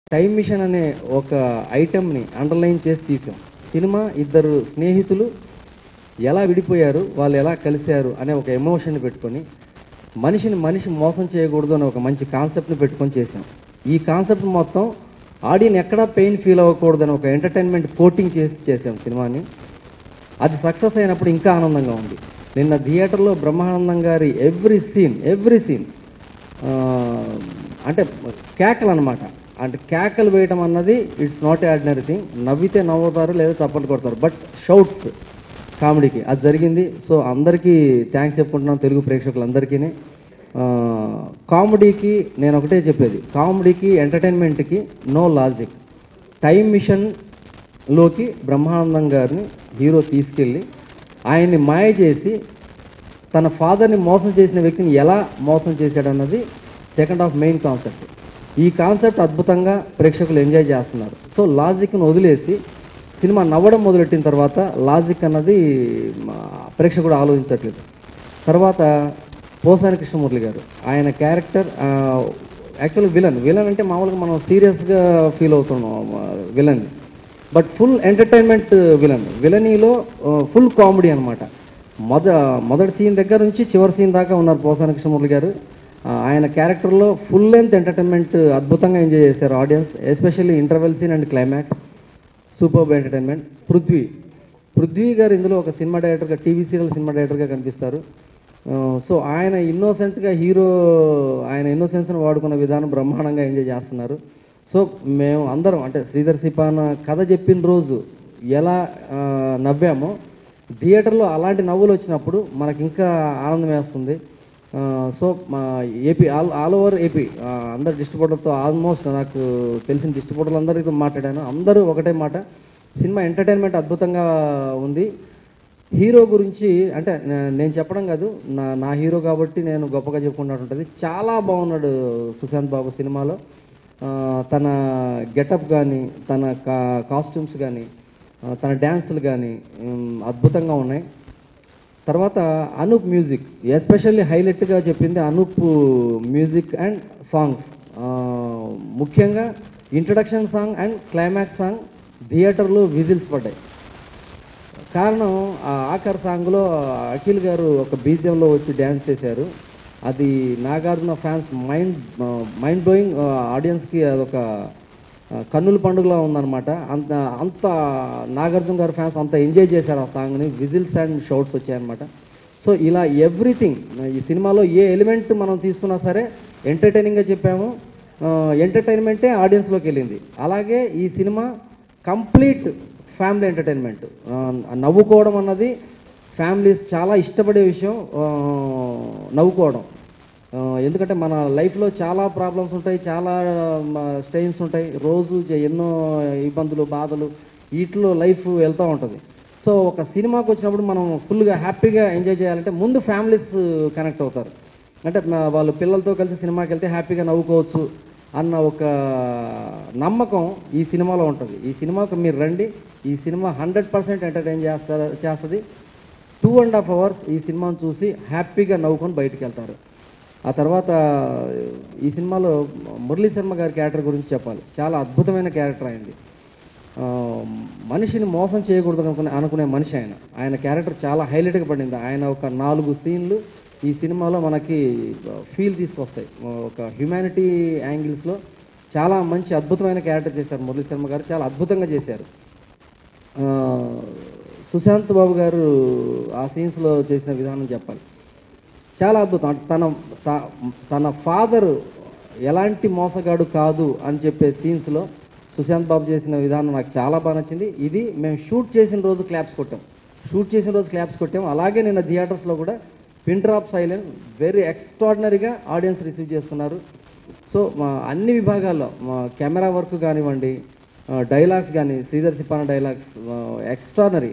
time machine అనే ఒక ఐటెంని underline చేసి తీసాం సినిమా ఇద్దరు స్నేహితులు ఎలా విడిపోయారు వాళ్ళు ఎలా కలిశారు అనే ఒక ఎమోషన్ పెట్టుకొని మనిషిని మనిషి మోసం చేయకూడదు అనే ఒక మంచి కాన్సెప్ట్ని పెట్టుకొని చేసాం ఈ కాన్సెప్ట్ మొత్తం ఆడియన్ ఎక్కడా పెయిన్ ఫీల్ అవ్వకూడదు అని ఒక ఎంటర్టైన్మెంట్ కోటింగ్ చేసి చేసాం సినిమాని అది సక్సెస్ అయినప్పుడు ఇంకా ఆనందంగా ఉంది నిన్న థియేటర్లో బ్రహ్మానందం గారి ఎవ్రీ సీన్ ఎవ్రీ సీన్ అంటే కేకలు అనమాట అంటే కేకలు వేయటం అన్నది ఇట్స్ నాట్ ఆర్డినరీ థింగ్ నవ్వితే నవ్వుతారు లేదా చప్పట్లు కొడతారు బట్ షౌట్స్ కామెడీకి అది జరిగింది సో అందరికీ థ్యాంక్స్ చెప్పుకుంటున్నాను తెలుగు ప్రేక్షకులందరికీ కామెడీకి నేను ఒకటే చెప్పేది కామెడీకి ఎంటర్టైన్మెంట్కి నో లాజిక్ టైం మిషన్ లోకి బ్రహ్మానందం గారిని హీరో తీసుకెళ్ళి ఆయన్ని మాయ చేసి తన ఫాదర్ని మోసం చేసిన వ్యక్తిని ఎలా మోసం చేశాడన్నది సెకండ్ హాఫ్ మెయిన్ కాన్సెప్ట్ ఈ కాన్సెప్ట్ అద్భుతంగా ప్రేక్షకులు ఎంజాయ్ చేస్తున్నారు సో లాజిక్ను వదిలేసి సినిమా నవ్వడం మొదలెట్టిన తర్వాత లాజిక్ అన్నది మా ప్రేక్షకుడు ఆలోచించట్లేదు తర్వాత పోసాని కృష్ణమూర్తి గారు ఆయన క్యారెక్టర్ యాక్చువల్ విలన్ విలన్ అంటే మామూలుగా మనం సీరియస్గా ఫీల్ అవుతున్నాం villain but full entertainment villain విలనీలో ఫుల్ కామెడీ అనమాట మొద మొదటి సీన్ దగ్గర నుంచి చివరి సీన్ దాకా ఉన్నారు పోసాని కృష్ణమూర్తి గారు ఆ, ఆయన క్యారెక్టర్లో ఫుల్ లెంత్ ఎంటర్టైన్మెంట్ అద్భుతంగా ఎంజాయ్ చేశారు audience especially interval scene and climax super entertainment Prithvi Prithvi garu ఇందులో ఒక సినిమా డైరెక్టర్గా టీవీ సీరియల్ సినిమా డైరెక్టర్గా కనిపిస్తారు ఆ, సో ఆయన ఇన్నోసెంట్గా హీరో ఆయన ఇన్నోసెన్స్ని వాడుకున్న విధానం బ్రహ్మాండంగా ఎంజాయ్ చేస్తున్నారు సో మేము అందరం అంటే శ్రీధర్ సిపాన కథ చెప్పిన రోజు ఎలా ఆ, నవ్వామో థియేటర్లో అలాంటి నవ్వులు వచ్చినప్పుడు మనకి ఇంకా ఆనందం వేస్తుంది ఆ, సో మా AP all all over AP ఆ, అందరు డిస్ట్రిబ్యూటర్తో ఆల్మోస్ట్ నాకు తెలిసిన డిస్ట్రిబ్యూటర్లు అందరితో మాట్లాడాను అందరూ ఒకటే మాట సినిమా ఎంటర్టైన్మెంట్ అద్భుతంగా ఉంది హీరో గురించి అంటే నే- నేను చెప్పడం కాదు నా నా హీరో కాబట్టి నేను గొప్పగా చెప్పుకున్నట్టు ఉంటుంది చాలా బాగున్నాడు సుశాంత్ బాబు సినిమాలో ఆ, తన గెటప్ కానీ తన కా కాస్ట్యూమ్స్ కానీ తన డ్యాన్సులు కానీ ఉమ్, అద్భుతంగా ఉన్నాయి తర్వాత అనూప్ మ్యూజిక్ ఎస్పెషల్లీ హైలైట్గా చెప్పింది అనూప్ మ్యూజిక్ అండ్ సాంగ్స్ ముఖ్యంగా introduction song and climax song థియేటర్లో విజిల్స్ పడ్డాయి కారణం ఆ ఆఖర్ సాంగ్లో అఖిల్ గారు ఒక బీజియంలో వచ్చి డ్యాన్స్ చేశారు అది Nagarjuna fans mind mind blowing ఆడియన్స్కి అదొక ఆ, కన్నుల పండుగలా ఉందన్నమాట అంత అంత నాగార్జున గారు ఫ్యాన్స్ అంత ఎంజాయ్ చేశారు ఆ సాంగ్ని విజిల్స్ అండ్ షౌట్స్ వచ్చాయన్నమాట సో ఇలా ఎవ్రీథింగ్ ఈ సినిమాలో ఏ ఎలిమెంట్ మనం తీసుకున్నా సరే ఎంటర్టైనింగ్గా చెప్పాము ఎంటర్టైన్మెంటే ఆడియన్స్లోకి వెళ్ళింది అలాగే ఈ సినిమా కంప్లీట్ ఫ్యామిలీ ఎంటర్టైన్మెంట్ నవ్వుకోవడం అన్నది ఫ్యామిలీస్ చాలా ఇష్టపడే విషయం ఆ, నవ్వుకోవడం ఆ, ఎందుకంటే మన లైఫ్లో చాలా ప్రాబ్లమ్స్ ఉంటాయి చాలా స్టెయిన్స్ ఉంటాయి రోజు జ- ఎన్నో ఇబ్బందులు బాధలు వీటిలో లైఫ్ వెళ్తూ ఉంటుంది సో ఒక సినిమాకి వచ్చినప్పుడు మనం ఫుల్గా హ్యాపీగా ఎంజాయ్ చేయాలంటే ముందు ఫ్యామిలీస్ కనెక్ట్ అవుతారు అంటే మా- వాళ్ళు పిల్లలతో కలిసి సినిమాకి వెళ్తే హ్యాపీగా నవ్వుకోవచ్చు అన్న ఒక నమ్మకం ఈ సినిమాలో ఉంటుంది ఈ సినిమాకు మీరు రండి ఈ సినిమా హండ్రెడ్ పర్సెంట్ ఎంటర్టైన్ చేస్తారు చేస్తుంది టూ అండ్ హాఫ్ అవర్స్ ఈ సినిమాను చూసి హ్యాపీగా నవ్వుకొని బయటికి వెళ్తారు ఆ తర్వాత ఈ సినిమాలో మురళీ శర్మ గారి క్యారెక్టర్ గురించి చెప్పాలి చాలా అద్భుతమైన క్యారెక్టర్ అయింది ఆ, మనిషిని మోసం చేయకూడదు అనుకునే అనుకునే మనిషి ఆయన ఆయన క్యారెక్టర్ చాలా హైలైట్గా పడింది ఆయన ఒక నాలుగు సీన్లు ఈ సినిమాలో మనకి ఫీల్ తీసుకొస్తాయి ఒక హ్యుమానిటీ యాంగిల్స్లో చాలా మంచి అద్భుతమైన క్యారెక్టర్ చేశారు మురళీ శర్మ గారు చాలా అద్భుతంగా చేశారు ఆ, సుశాంత్ బాబు గారు ఆ సీన్స్లో చేసిన విధానం చెప్పాలి చాలా అద్భుతం అంటే తన త- తన ఫాదర్ ఎలాంటి మోసగాడు కాదు అని చెప్పే సీన్స్లో సుశాంత్ బాబు చేసిన విధానం నాకు చాలా బాగా నచ్చింది ఇది మేము షూట్ చేసిన రోజు క్లాప్స్ కొట్టాం షూట్ చేసిన రోజు క్లాప్స్ కొట్టాం అలాగే నిన్న థియేటర్స్లో కూడా పిన్ డ్రాప్ సైలెన్స్ వెరీ ఎక్స్ట్రాడినరీగా ఆడియన్స్ రిసీవ్ చేసుకున్నారు సో మా అన్ని విభాగాల్లో మా కెమెరా వర్క్ కానివ్వండి డైలాగ్స్ కానీ శ్రీధర్ సిప్పాన డైలాగ్స్ ఎక్స్ట్రానరీ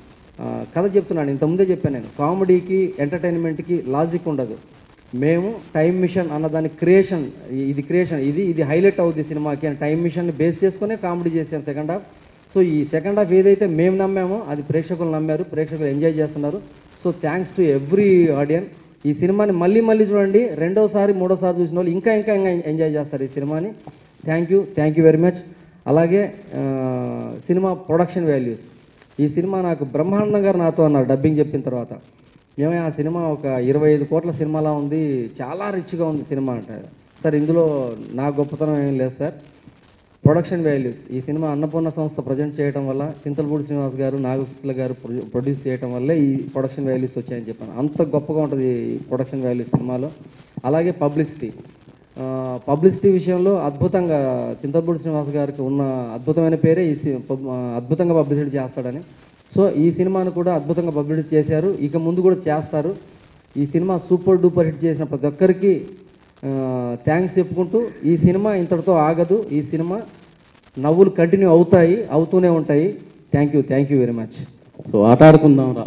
కథ చెప్తున్నాను ఇంతకుముందే చెప్పాను నేను కామెడీకి ఎంటర్టైన్మెంట్కి లాజిక్ ఉండదు మేము టైం మిషన్ అన్న దాని క్రియేషన్ ఇది క్రియేషన్ ఇది ఇది హైలైట్ అవుద్ది సినిమాకి అని టైం మిషన్ని బేస్ చేసుకునే కామెడీ చేసాం సెకండ్ హాఫ్ సో ఈ సెకండ్ హాఫ్ ఏదైతే మేము నమ్మామో అది ప్రేక్షకులు నమ్మారు ప్రేక్షకులు ఎంజాయ్ చేస్తున్నారు so thanks to every audience ఈ సినిమాని మళ్ళీ మళ్ళీ చూడండి రెండోసారి మూడోసారి చూసిన వాళ్ళు ఇంకా ఇంకా ఇంకా ఎంజాయ్ చేస్తారు ఈ సినిమాని thank you thank you very much అలాగే ఆ, సినిమా ప్రొడక్షన్ వాల్యూస్ ఈ సినిమా నాకు బ్రహ్మానందం గారు నాతో అన్నారు డబ్బింగ్ చెప్పిన తర్వాత మేమే ఆ సినిమా ఒక ఇరవై ఐదు కోట్ల సినిమాలా ఉంది చాలా రిచ్గా ఉంది సినిమా అంటారు సార్ ఇందులో నా గొప్పతనం ఏం లేదు సార్ ప్రొడక్షన్ వాల్యూస్ ఈ సినిమా అన్నపూర్ణ సంస్థ ప్రజెంట్ చేయడం వల్ల చింతలపూడి శ్రీనివాస్ గారు నాగకృష్ణ గారు ప్రొడ్యూ- ప్రొడ్యూస్ చేయడం వల్లే ఈ ప్రొడక్షన్ వాల్యూస్ వచ్చాయని చెప్పాను అంత గొప్పగా ఉంటుంది ఈ ప్రొడక్షన్ వాల్యూస్ సినిమాలో అలాగే పబ్లిసిటీ పబ్లిసిటీ విషయంలో అద్భుతంగా చింతలపూడి శ్రీనివాస్ గారికి ఉన్న అద్భుతమైన పేరే ఈ సి- పబ్- ఆ, అద్భుతంగా పబ్లిసిటీ చేస్తాడని సో ఈ సినిమాను కూడా అద్భుతంగా పబ్లిసిటీ చేశారు ఇక ముందు కూడా చేస్తారు ఈ సినిమా సూపర్ డూపర్ హిట్ చేసిన ప్రతి ఒక్కరికి థ్యాంక్స్ చెప్పుకుంటూ ఈ సినిమా ఇంతటితో ఆగదు ఈ సినిమా నవ్వులు కంటిన్యూ అవుతాయి అవుతూనే ఉంటాయి thank you thank you very much so ఆట ఆడుకుందాం రా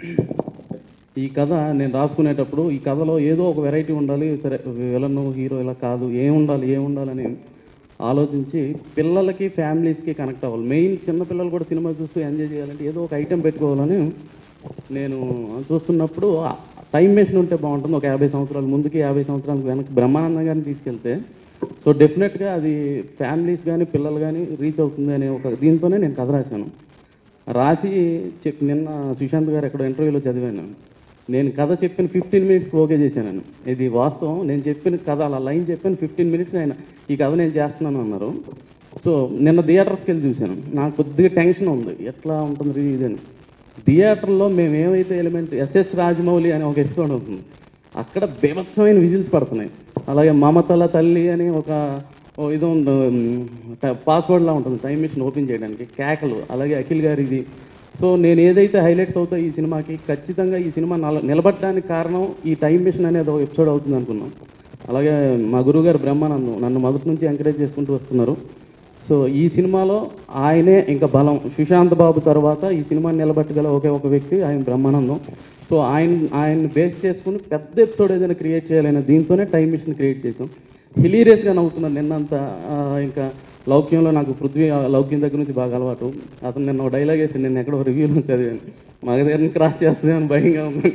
ఈ కథ నేను రాసుకునేటప్పుడు ఈ కథలో ఏదో ఒక వెరైటీ ఉండాలి సరే విలన్ హీరో ఇలా కాదు ఏం ఉండాలి ఏం ఉండాలని ఆలోచించి పిల్లలకి ఫ్యామిలీస్కి కనెక్ట్ అవ్వాలి మెయిన్ చిన్న పిల్లలు కూడా సినిమా చూస్తూ ఎంజాయ్ చేయాలంటే ఏదో ఒక ఐటెం పెట్టుకోవాలని నేను చూస్తున్నప్పుడు టైం మెషిన్ ఉంటే బాగుంటుంది ఒక యాభై సంవత్సరాల ముందుకి యాభై సంవత్సరాల వెనక్కి బ్రహ్మానందం గారిని తీసుకెళ్తే సో డెఫినెట్గా అది ఫ్యామిలీస్ కానీ పిల్లలు కానీ రీచ్ అవుతుంది అనే ఒక దీంతోనే నేను కథ రాశాను రాసి చెప్ నిన్న సుశాంత్ గారు ఎక్కడో ఇంటర్వ్యూలో చదివాను నేను కథ చెప్పిన ఫిఫ్టీన్ మినిట్స్ ఓకే చేశాను ఇది వాస్తవం నేను చెప్పిన కథ అలా లైన్ చెప్పిన ఫిఫ్టీన్ మినిట్స్ ఆయన ఈ కథ నేను చేస్తున్నాను అన్నారు సో నిన్న థియేటర్స్కి వెళ్ళి చూశాను నాకు కొద్దిగా టెన్షన్ ఉంది ఎట్లా ఉంటుంది రీ- ఇది అని థియేటర్లో మేము ఏమైతే ఎలిమెంట్ ఎస్ఎస్ రాజమౌళి అనే ఒక ఎపిసోడ్ అవుతుంది అక్కడ బీభత్సమైన విజిల్స్ పడుతున్నాయి అలాగే మమతల తల్లి అని ఒక ఓ ఇది ఉంది పాస్వర్డ్లా ఉంటుంది టైం మిషన్ ఓపెన్ చేయడానికి కేకలు అలాగే అఖిల్ గారి ఇది సో నేను ఏదైతే హైలైట్స్ అవుతాయి ఈ సినిమాకి ఖచ్చితంగా ఈ సినిమా నల- నిలబడడానికి కారణం ఈ టైం మిషన్ అనేది ఒక ఎపిసోడ్ అవుతుంది అనుకున్నాం అలాగే మా గురువుగారు బ్రహ్మానందం నన్ను మొదటి నుంచి ఎంకరేజ్ చేసుకుంటూ వస్తున్నారు సో ఈ సినిమాలో ఆయనే ఇంకా బలం సుశాంత్ బాబు తర్వాత ఈ సినిమాని నిలబెట్టగల ఒకే ఒక వ్యక్తి ఆయన బ్రహ్మానందం సో ఆయన ఆయన్ని బేస్ చేసుకుని పెద్ద ఎపిసోడ్ ఏదైనా క్రియేట్ చేయాలనే దీంతోనే టైం మిషన్ క్రియేట్ చేసాం హిలీరియస్గా నవ్వుతున్నాను నిన్నంతా ఆ, ఇంకా లౌక్యంలో నాకు పృథ్వీ ఆ లౌక్యం దగ్గర నుంచి బాగా అలవాటు అతను నిన్న ఒక డైలాగ్ వేసి నేను ఎక్కడో రివ్యూలో చదివాను మగ దగ్గర క్రాస్ చేస్తుందని భయంగా ఉంది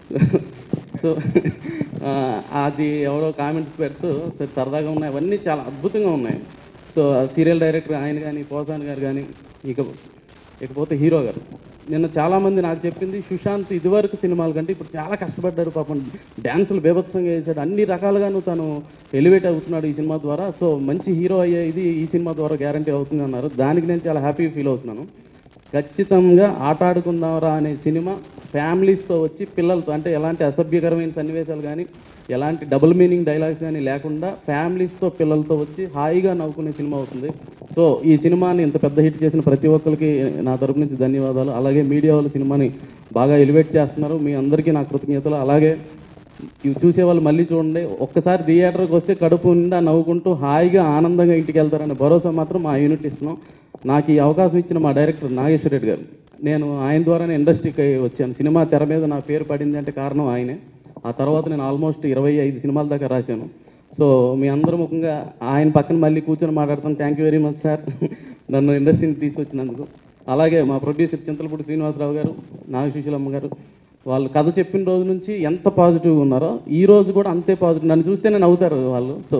సో ఆ, అది ఎవరో కామెంట్స్ పెడుతూ సరే సరదాగా ఉన్నాయి అవన్నీ చాలా అద్భుతంగా ఉన్నాయి సో సీరియల్ డైరెక్టర్ ఆయన కానీ పోసాన్ గారు కానీ ఇక ఇకపోతే హీరో గారు నిన్న చాలామంది నాకు చెప్పింది సుశాంత్ ఇదివరకు సినిమాల కంటే ఇప్పుడు చాలా కష్టపడ్డారు పాపం డ్యాన్సులు బీభత్సంగా వేసాడు అన్ని రకాలుగాను తను ఎలివేట్ అవుతున్నాడు ఈ సినిమా ద్వారా సో మంచి హీరో అయ్యే ఇది ఈ సినిమా ద్వారా గ్యారంటీ అవుతుంది అన్నారు దానికి నేను చాలా హ్యాపీ ఫీల్ అవుతున్నాను ఖచ్చితంగా ఆట ఆడుకుందాంరా అనే సినిమా ఫ్యామిలీస్తో వచ్చి పిల్లలతో అంటే ఎలాంటి అసభ్యకరమైన సన్నివేశాలు కానీ ఎలాంటి డబుల్ మీనింగ్ డైలాగ్స్ కానీ లేకుండా ఫ్యామిలీస్తో పిల్లలతో వచ్చి హాయిగా నవ్వుకునే సినిమా అవుతుంది సో ఈ సినిమాని ఇంత పెద్ద హిట్ చేసిన ప్రతి ఒక్కరికి నా తరపు నుంచి ధన్యవాదాలు అలాగే మీడియా వాళ్ళు సినిమాని బాగా ఎలివేట్ చేస్తున్నారు మీ అందరికీ నా కృతజ్ఞతలు అలాగే ఇవి చూసే వాళ్ళు మళ్ళీ చూడండి ఒక్కసారి థియేటర్కి వస్తే కడుపు నిండా నవ్వుకుంటూ హాయిగా ఆనందంగా ఇంటికి వెళ్తారనే భరోసా మాత్రం మా యూనిట్ ఇస్తున్నాం నాకు ఈ అవకాశం ఇచ్చిన మా డైరెక్టర్ నాగేశ్వర రెడ్డి గారు నేను ఆయన ద్వారానే ఇండస్ట్రీకి వచ్చాను సినిమా తెర మీద నా పేరు పడింది అంటే కారణం ఆయనే ఆ తర్వాత నేను ఆల్మోస్ట్ ఇరవై ఐదు సినిమాల దాకా రాశాను సో మీ అందరూ ముఖంగా ఆయన పక్కన మళ్ళీ కూర్చొని మాట్లాడతాను thank you very much sir నన్ను ఇండస్ట్రీని తీసుకొచ్చినందుకు అలాగే మా ప్రొడ్యూసర్ చింతలపూడి శ్రీనివాసరావు గారు నాగశిశులమ్మ గారు వాళ్ళు కథ చెప్పిన రోజు నుంచి ఎంత పాజిటివ్గా ఉన్నారో ఈ రోజు కూడా అంతే పాజిటివ్ నన్ను చూస్తేనే నవ్వుతారు వాళ్ళు సో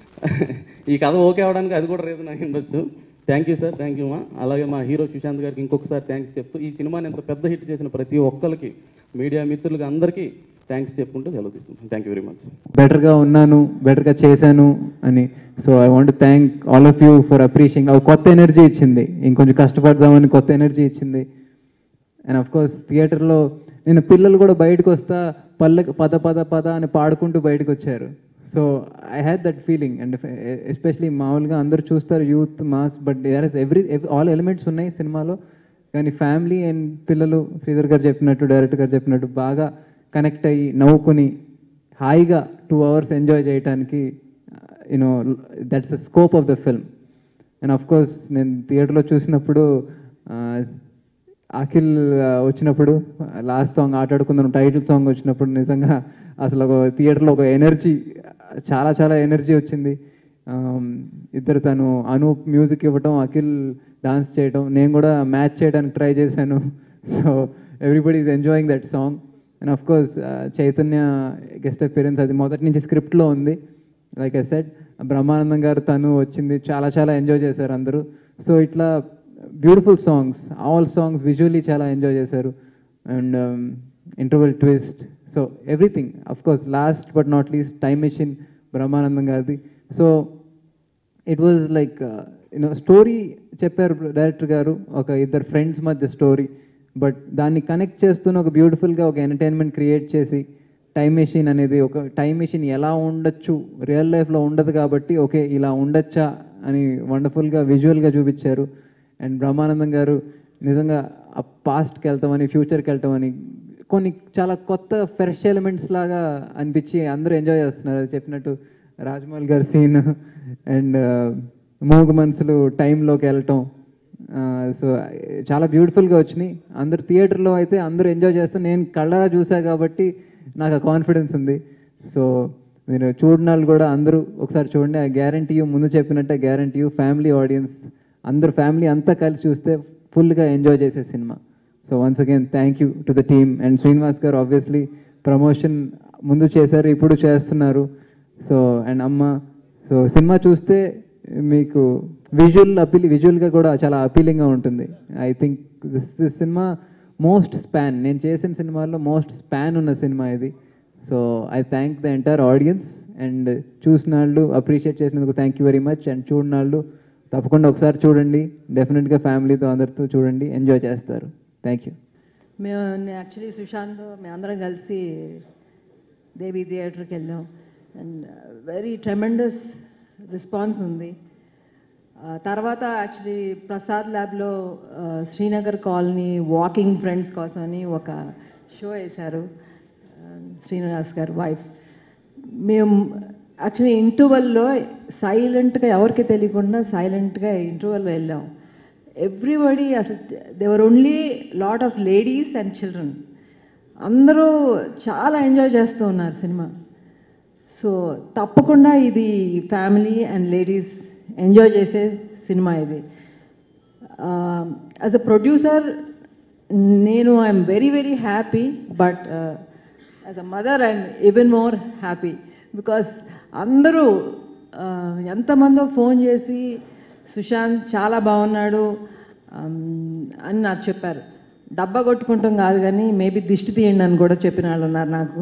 ఈ కథ ఓకే అవడానికి అది కూడా రీజన్ అయి ఉండొచ్చు thank you sir thank you మా అలాగే మా హీరో సుశాంత్ గారికి ఇంకొకసారి థ్యాంక్స్ చెప్తూ ఈ సినిమాని ఎంత పెద్ద హిట్ చేసిన ప్రతి ఒక్కరికి మీడియా మిత్రులకి అందరికీ థ్యాంక్స్ చెప్పుకుంటూ సెలవు తీసుకుంటాను థ్యాంక్ యూ వెరీ మచ్ బెటర్గా ఉన్నాను బెటర్గా చేశాను అని so I want thank all of you for appreciating ఒక కొత్త ఎనర్జీ ఇచ్చింది ఇంకొంచెం కష్టపడదామని కొత్త ఎనర్జీ ఇచ్చింది అండ్ అఫ్ కోర్స్ థియేటర్లో నేను పిల్లలు కూడా బయటకు వస్తా పల్లకి పద పద పద అని పాడుకుంటూ బయటకు వచ్చారు so I had that feeling and especially మామూలుగా అందరూ చూస్తారు youth mass but there is every all elements ఉన్నాయి సినిమాలో కానీ ఫ్యామిలీ అండ్ పిల్లలు శ్రీధర్ గారు చెప్పినట్టు డైరెక్టర్ గారు చెప్పినట్టు బాగా కనెక్ట్ అయ్యి నవ్వుకుని హాయిగా టూ అవర్స్ ఎంజాయ్ చేయడానికి you know that's the scope of the film and of course నేను థియేటర్లో చూసినప్పుడు ఆ, అఖిల్ ఆ, వచ్చినప్పుడు లాస్ట్ సాంగ్ ఆటాడుకుందాం టైటిల్ సాంగ్ వచ్చినప్పుడు నిజంగా అసలు ఒక థియేటర్లో ఒక ఎనర్జీ చాలా చాలా ఎనర్జీ వచ్చింది ఆమ్, ఇద్దరు తను అనూప్ మ్యూజిక్ ఇవ్వటం అఖిల్ డాన్స్ చేయటం నేను కూడా మ్యాచ్ చేయడానికి ట్రై చేశాను so everybody is enjoying that song and of course Chaitanya guest appearance అది మొదటి నుంచి స్క్రిప్ట్లో ఉంది లైక్ ఐ సెడ్ బ్రహ్మానందం గారు తను వచ్చింది చాలా చాలా ఎంజాయ్ చేశారు అందరూ సో ఇట్లా beautiful songs all songs visually చాలా ఎంజాయ్ చేశారు and interval twist so everything of course last but not least time machine Brahmanandam గారిది so it was like you know story చెప్పారు డైరెక్టర్ గారు ఒక ఇద్దరు ఫ్రెండ్స్ మధ్య స్టోరీ బట్ దాన్ని కనెక్ట్ చేస్తూనే ఒక బ్యూటిఫుల్గా ఒక ఎంటర్టైన్మెంట్ క్రియేట్ చేసి టైం మెషిన్ అనేది ఒక టైం మెషిన్ ఎలా ఉండొచ్చు రియల్ లైఫ్లో ఉండదు కాబట్టి ఓకే ఇలా ఉండొచ్చా అని వండర్ఫుల్గా విజువల్గా చూపించారు అండ్ బ్రహ్మానందం గారు నిజంగా ఆ పాస్ట్కి వెళ్తామని ఫ్యూచర్కి వెళ్తామని కొన్ని చాలా కొత్త ఫ్రెష్ ఎలిమెంట్స్ లాగా అనిపించి అందరూ ఎంజాయ్ చేస్తున్నారు అది చెప్పినట్టు రాజమౌళి గారి సీన్ అండ్ మూగ మనసులు టైంలోకి వెళ్ళటం సో చాలా బ్యూటిఫుల్గా వచ్చినాయి అందరు థియేటర్లో అయితే అందరూ ఎంజాయ్ చేస్తూ నేను కళ్ళగా చూసా కాబట్టి నాకు ఆ కాన్ఫిడెన్స్ ఉంది సో మీరు చూడని వాళ్ళు కూడా అందరూ ఒకసారి చూడండి ఆ గ్యారంటీ ముందు చెప్పినట్టే గ్యారంటీ ఫ్యామిలీ ఆడియన్స్ అందరు ఫ్యామిలీ అంతా కలిసి చూస్తే ఫుల్గా ఎంజాయ్ చేసే cinema so once again thank you to the team and Srinivas గారు ఆబ్వియస్లీ ప్రమోషన్ ముందు చేశారు ఇప్పుడు చేస్తున్నారు సో అండ్ అమ్మ సో సినిమా చూస్తే మీకు విజువల్ అపీల్ విజువల్గా కూడా చాలా అపీలింగ్గా ఉంటుంది I think this this cinema most span నేను చేసిన సినిమాల్లో మోస్ట్ స్పాన్ ఉన్న సినిమా ఇది so I thank the entire audience and చూసిన వాళ్ళు అప్రిషియేట్ చేసినందుకు thank you very much and చూడిన వాళ్ళు తప్పకుండా ఒకసారి చూడండి డెఫినెట్గా ఫ్యామిలీతో అందరితో చూడండి ఎంజాయ్ చేస్తారు థ్యాంక్ యూ మేము యాక్చువల్లీ సుశాంత్ మేమందరం కలిసి దేవి థియేటర్కి వెళ్ళాం అండ్ వెరీ ట్రెమెండస్ రెస్పాన్స్ ఉంది ఆ, తర్వాత యాక్చువల్లీ ప్రసాద్ ల్యాబ్లో ఆ, శ్రీనగర్ కాలనీ వాకింగ్ ఫ్రెండ్స్ కోసం అని ఒక షో వేశారు ఆ, శ్రీనివాస్ గారు వైఫ్ మేము యాక్చువల్లీ ఇంటర్వెల్లో సైలెంట్గా ఎవరికి తెలియకుండా సైలెంట్గా ఇంటర్వెల్ వెళ్ళాం ఎవ్రీబడి అసలు దేవర్ only lot of ladies and children అందరూ చాలా ఎంజాయ్ చేస్తూ ఉన్నారు సినిమా సో తప్పకుండా ఇది ఫ్యామిలీ అండ్ లేడీస్ ఎంజాయ్ చేసే సినిమా ఇది యాజ్ అ ప్రొడ్యూసర్ నేను I'm very very happy but as a mother I'm even more happy because అందరూ uh, ఎంతమందో ఫోన్ చేసి సుశాంత్ చాలా బాగున్నాడు um, అని నాకు చెప్పారు డబ్బా కొట్టుకుంటాం కాదు కానీ మేబీ దిష్టి తీయండి అని కూడా చెప్పిన వాళ్ళు ఉన్నారు నాకు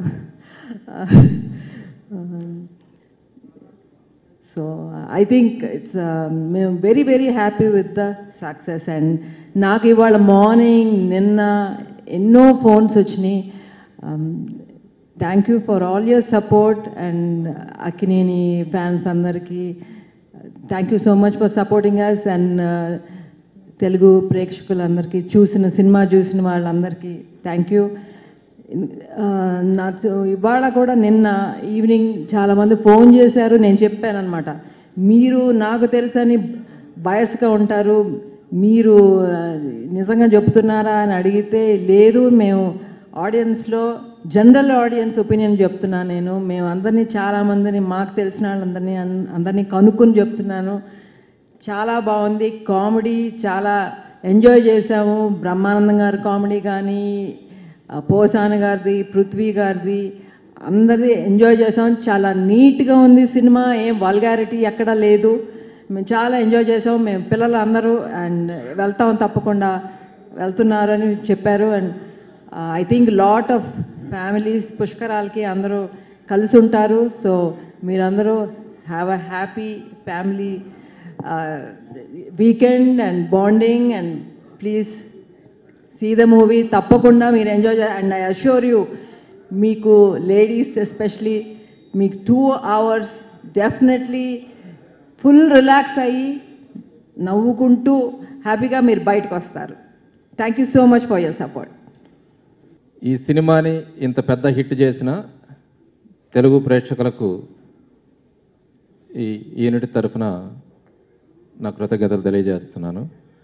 సో ఐ థింక్ ఇట్స్ మేము very very happy with the success and నాకు ఇవాళ మార్నింగ్ నిన్న ఎన్నో ఫోన్స్ వచ్చినాయి thank you for all your support and Akkineni fans అందరికీ thank you so much for supporting us and Telugu ప్రేక్షకులందరికీ చూసిన సినిమా చూసిన వాళ్ళందరికీ థ్యాంక్ యూ ఆ, నాకు ఇవాళ కూడా నిన్న ఈవినింగ్ చాలామంది ఫోన్ చేశారు నేను చెప్పానమాట మీరు నాకు తెలుసని బయస్గా ఉంటారు మీరు ఆ, నిజంగా చెప్తున్నారా అని అడిగితే లేదు మేము ఆడియన్స్లో జనరల్ ఆడియన్స్ ఒపీనియన్ చెప్తున్నాను నేను మేము అందరినీ చాలామందిని మాకు తెలిసిన వాళ్ళందరినీ అన్- అందరినీ కనుక్కొని చెప్తున్నాను చాలా బాగుంది కామెడీ చాలా ఎంజాయ్ చేసాము బ్రహ్మానందం గారి కామెడీ కానీ ఆ, పోసాన గారిది పృథ్వీ గారిది అందరిది ఎంజాయ్ చేసాం చాలా నీట్గా ఉంది సినిమా ఏం వల్గారిటీ ఎక్కడా లేదు మేము చాలా ఎంజాయ్ చేసాం మేము పిల్లలు అందరూ అండ్ వెళ్తాం తప్పకుండా వెళ్తున్నారు అని చెప్పారు and I think lot of families పుష్కరాలకి అందరూ కలిసి ఉంటారు సో మీరందరూ have a happy family weekend and bonding and please see the movie తప్పకుండా మీరు ఎంజాయ్ చే అండ్ ఐ అష్యూర్ యూ మీకు లేడీస్ ఎస్పెషలీ మీకు two hours definitely full relax అయ్యి నవ్వుకుంటూ హ్యాపీగా మీరు బయటకు వస్తారు thank you so much for your support ఈ సినిమాని ఇంత పెద్ద హిట్ చేసిన తెలుగు ప్రేక్షకులకు ఈ యూనిట్ తరఫున నా కృతజ్ఞతలు తెలియజేస్తున్నాను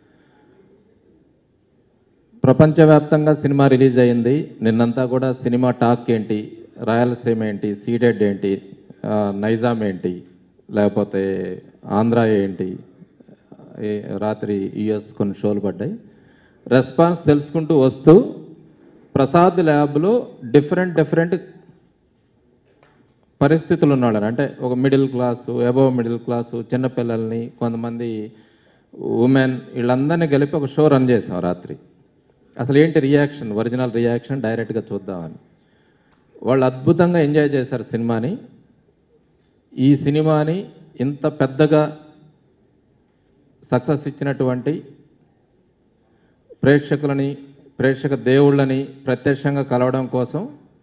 ప్రపంచవ్యాప్తంగా సినిమా రిలీజ్ అయింది నిన్నంతా కూడా సినిమా టాక్ ఏంటి రాయలసీమ ఏంటి సీడెడ్ ఏంటి ఆ, నైజాం ఏంటి లేకపోతే ఆంధ్ర ఏంటి ఏ- రాత్రి యుఎస్ కొన్ని షోలు పడ్డాయి రెస్పాన్స్ తెలుసుకుంటూ వస్తూ ప్రసాద్ ల్యాబ్లో డిఫరెంట్ డిఫరెంట్ పరిస్థితులు ఉన్నవాళ్ళని అంటే ఒక middle class above middle class చిన్నపిల్లల్ని కొంతమంది ఉమెన్ వీళ్ళందరినీ కలిపి ఒక షో రన్ చేసాం రాత్రి అసలు ఏంటి రియాక్షన్ ఒరిజినల్ రియాక్షన్ డైరెక్ట్గా చూద్దామని వాళ్ళు అద్భుతంగా ఎంజాయ్ చేశారు సినిమాని ఈ సినిమాని ఇంత పెద్దగా సక్సెస్ ఇచ్చినటువంటి ప్రేక్షకులని ప్రేక్షక దేవుళ్ళని ప్రత్యక్షంగా కలవడం కోసం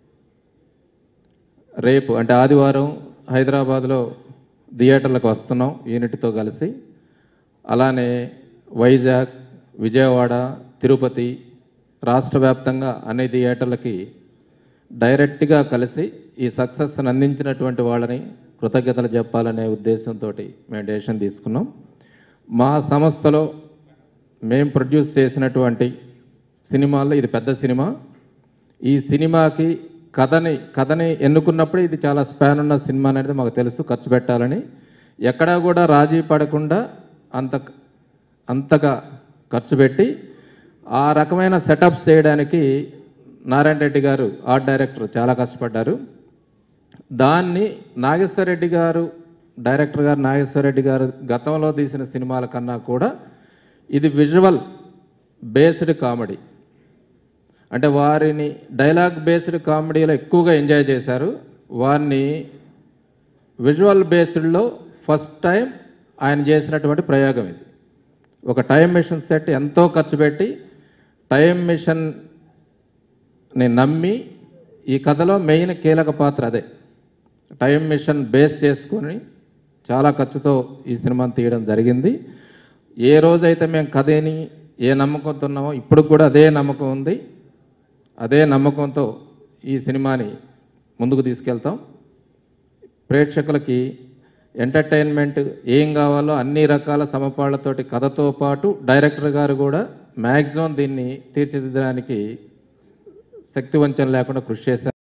రేపు అంటే ఆదివారం హైదరాబాద్లో థియేటర్లకు వస్తున్నాం యూనిట్తో కలిసి అలానే వైజాగ్ విజయవాడ తిరుపతి రాష్ట్ర వ్యాప్తంగా అన్ని థియేటర్లకి డైరెక్ట్గా కలిసి ఈ సక్సెస్ని అందించినటువంటి వాళ్ళని కృతజ్ఞతలు చెప్పాలనే ఉద్దేశంతో మేము డెసిషన్ తీసుకున్నాం మా సంస్థలో మేము ప్రొడ్యూస్ చేసినటువంటి సినిమాల్లో ఇది పెద్ద సినిమా ఈ సినిమాకి కథని కథని ఎన్నుకున్నప్పుడు ఇది చాలా స్పాన్ ఉన్న సినిమా అనేది మాకు తెలుసు ఖర్చు పెట్టాలని ఎక్కడా కూడా రాజీ పడకుండా అంత అంతగా ఖర్చు పెట్టి ఆ రకమైన సెటప్స్ చేయడానికి నారాయణ రెడ్డి గారు ఆర్ట్ డైరెక్టర్ చాలా కష్టపడ్డారు దాన్ని నాగేశ్వర రెడ్డి గారు డైరెక్టర్ గారు నాగేశ్వర రెడ్డి గారు గతంలో తీసిన సినిమాల కన్నా కూడా ఇది విజువల్ బేస్డ్ కామెడీ అంటే వారిని డైలాగ్ బేస్డ్ కామెడీలో ఎక్కువగా ఎంజాయ్ చేశారు వారిని విజువల్ బేస్డ్లో ఫస్ట్ టైం ఆయన చేసినటువంటి ప్రయోగం ఇది ఒక టైం మిషన్ సెట్ ఎంతో ఖర్చు పెట్టి టైం మిషన్ని నమ్మి ఈ కథలో మెయిన్ కీలక పాత్ర అదే టైం మిషన్ బేస్ చేసుకొని చాలా ఖర్చుతో ఈ సినిమాని తీయడం జరిగింది ఏ రోజైతే మేము కథని ఏ నమ్మకంతో ఉన్నామో ఇప్పుడు కూడా అదే నమ్మకం ఉంది అదే నమ్మకంతో ఈ సినిమాని ముందుకు తీసుకెళ్తాం ప్రేక్షకులకి ఎంటర్టైన్మెంట్ ఏం కావాలో అన్ని రకాల సమపాళ్లతోటి కథతో పాటు డైరెక్టర్ గారు కూడా మ్యాక్సిమం దీన్ని తీర్చిదిద్దడానికి శక్తివంచన లేకుండా కృషి చేశారు